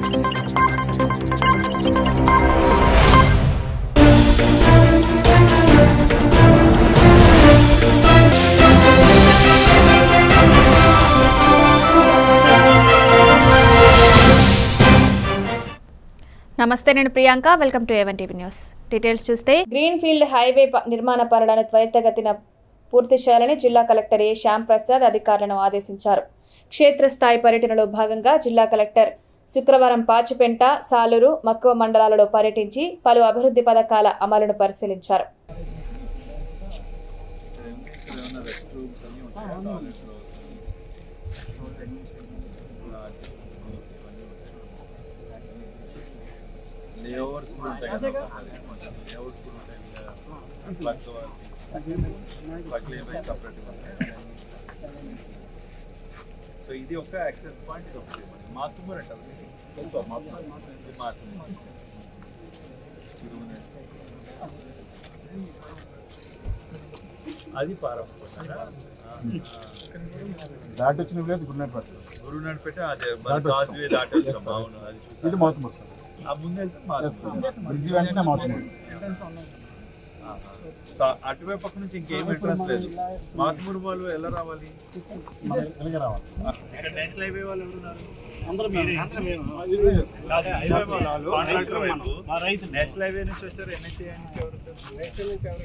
నమస్తే నేను Priyanka welcome to even TV news details చూస్తే గ్రీన్ ఫీల్డ్ హైవే ప- నిర్మాణ పనులను త్వరితగతిన పూర్తి చేయాలని జిల్లా కలెక్టర్ ఏ శ్యామ్ ప్రసాద్ అధికారులను ఆదేశించారు క్షేత్రస్థాయి పర్యటనలో భాగంగా జిల్లా కలెక్టర్ శుక్రవారం పాచిపెంట సాలూరు మక్కువ మండలాలలో పర్యటించి పలు అభివృద్ధి పథకాల అమలును పరిశీలించారు లేఓవర్స్ కూడా ఉంటాయి కదా లేఅవుట్స్ కూడా ఉంటాయి plug plug labour separate so ఇది ఒక యాక్సెస్ పాయింట్ ఇది ఒకటి మాతుమూర్ అంటారు మాతుమూర్ ఇది మాతుమూర్ ఇది ఉన్నది. అది పారపోతారా దాటి వచ్చిన విలేజ్ గున్నపేట గురువు నడిపెట్ట అదే కాజ్వే దాటి వచ్చాం అవును అది చూసాను. ఇది మౌతమూరు సార్ ఆ ముందు వెళ్తే మాతుమూర్ బ్రిడ్జి వెంటనే మౌతమూరు సో అటువైపు పక్క నుంచి ఇంకేం ఎంట్రన్స్ లేదు మాతుమూరు వాళ్ళు ఎలా రావాలి వెనక రావాలి నేషనల్ హైవే వాళ్ళు ఎవరున్నారు నేషనల్ హైవే నుంచి వచ్చారు ఎన్హెచ్ఏ నుంచి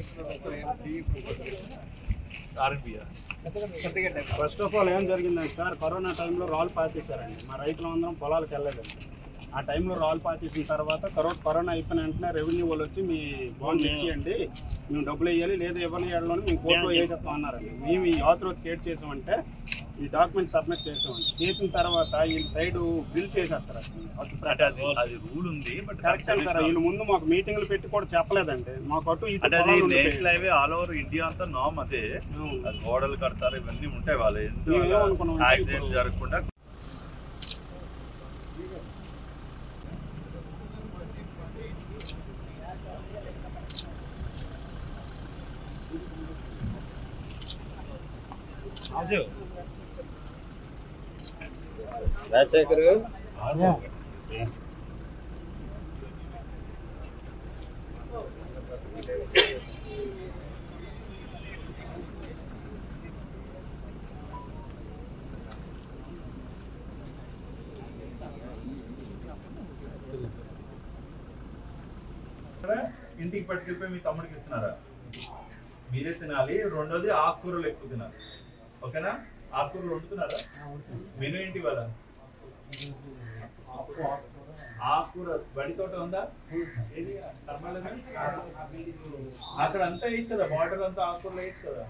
ఫస్ట్ ఆఫ్ ఆల్ ఏం జరిగిందంటే సార్ కరోనా టైంలో రాళ్ళు పాతేశారండి మా రైతులు అందరం పొలాలకు వెళ్ళలేదండి ఆ టైంలో రాళ్ళు పాతేసిన తర్వాత కరోనా కరోనా అయిపోయిన వెంటనే రెవెన్యూ వాళ్ళు వచ్చి మీ బాండ్ ఇచ్చేయండి మేము డబ్బులు వేయాలి లేదా ఇవ్వని ఏళ్ళలో మేము కోర్టులో వేసేస్తాం అన్నారండి మేము ఈ ఆథరైజ్ క్రియేట్ చేసామంటే ఈ డాక్యుమెంట్ సబ్మిట్ చేసామండి చేసిన తర్వాత వీళ్ళ సైడ్ బిల్ చేసేస్తారు అంటే అది అది రూల్ ఉంది బట్ కరెక్ట్ అండి సార్ వీళ్ళు ముందు మాకు మీటింగ్లు పెట్టి కూడా చెప్పలేదండి మాకు అటు ఇటు అంటే అది పొలాలు ఉండిపోయాయి. National highway all over India అంతా నామ్ అదే అవును. అది గోడలు కడతారు ఇవన్నీ ఉంటాయి వాళ్ళు మేము ఏమనుకున్నాం అంటే యాక్సిడెంట్ ఇప్పుడు- జరగకుండా ఇంటికి పట్టుకెళ్ళిపోయి మీ తమ్ముడికి ఇస్తున్నారా మీరే తినాలి రెండోది ఆకుకూరలు ఎక్కువ తినాలి ఓకేనా ఆకుకూరలు వండుతున్నారా మెను ఏంటి వాళ్ళ ఆకుకూర వడి తోట ఉందా ఏది కర్మాలేదా? అక్కడ అంతా వేయచ్చు కదా బార్డర్ అంతా ఆకుకూరలు వేయచ్చు కదా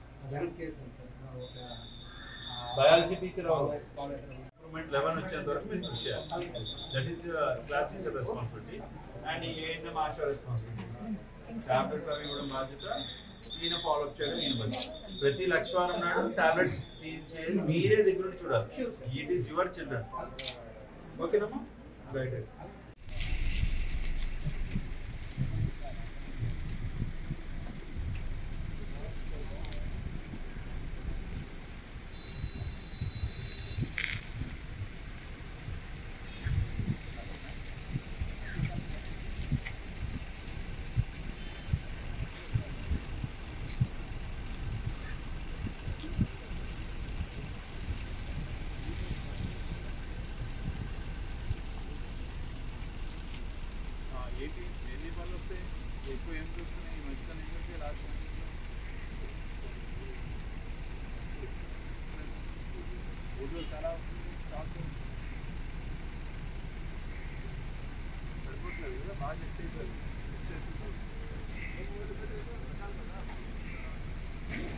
బయాలజీ టీచర్ ఇంప్రూవ్మెంట్ లెవెన్ వచ్చేంత వరకు మీరు కృషి చేయాలి that is class teacher responsibility and ANM Asha responsibility tablet అవి ఇవ్వడం బాధ్యత ఈయన ఫాలో అప్ చేయడం ఈయన బాధ్యత ప్రతి లక్షవారం నాడు టాబ్లెట్ చేయాలి మీరే దగ్గర నుండి చూడాలి ఇట్ ఈస్ యువర్ చిల్డ్రన్ ఓకేనమ్మా రైట్ ఏంటి ఎన్ని పనులు వస్తాయి ఎక్కువ ఏం చూస్తున్నాయి ఈ మధ్యన ఏంటంటే లాస్ట్ ఊళ్ళో చాలా స్టాక్ సరిపోవట్లేదు కదా బాగా చెక్ అయిపోయింది